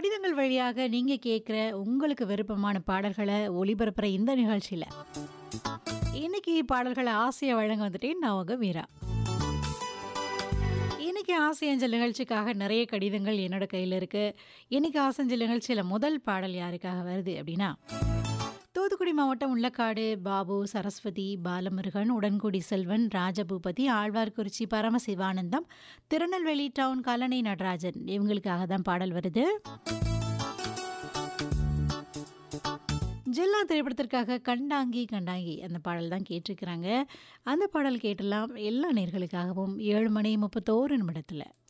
கடிதங்கள் வழியாக நீங்க கேட்குற உங்களுக்கு விருப்பமான பாடல்களை ஒளிபரப்புற இந்த நிகழ்ச்சியில இன்னைக்கு பாடல்களை ஆசையை வழங்க வந்துட்டேன் நான் உங்க மீரா இன்னைக்கு ஆசையஞ்சல் நிகழ்ச்சிக்காக நிறைய கடிதங்கள் என்னோட கையில் இருக்கு இன்னைக்கு ஆசையஞ்சல் நிகழ்ச்சியில் முதல் பாடல் யாருக்காக வருது அப்படின்னா தூத்துக்குடி மாவட்டம் உள்ளக்காடு பாபு சரஸ்வதி பாலமுருகன் உடன்குடி செல்வன் ராஜபூபதி ஆழ்வார்குறிச்சி பரமசிவானந்தம் திருநெல்வேலி டவுன் கல்லணை நடராஜன் இவங்களுக்காக தான் பாடல் வருது ஜில்லா திரைப்படத்திற்காக கண்டாங்கி கண்டாங்கி அந்த பாடல் தான் கேட்டிருக்கிறாங்க அந்த பாடல் கேட்டெல்லாம் எல்லா நேர்களுக்காகவும் ஏழு மணி முப்பத்தோரு நிமிடத்தில்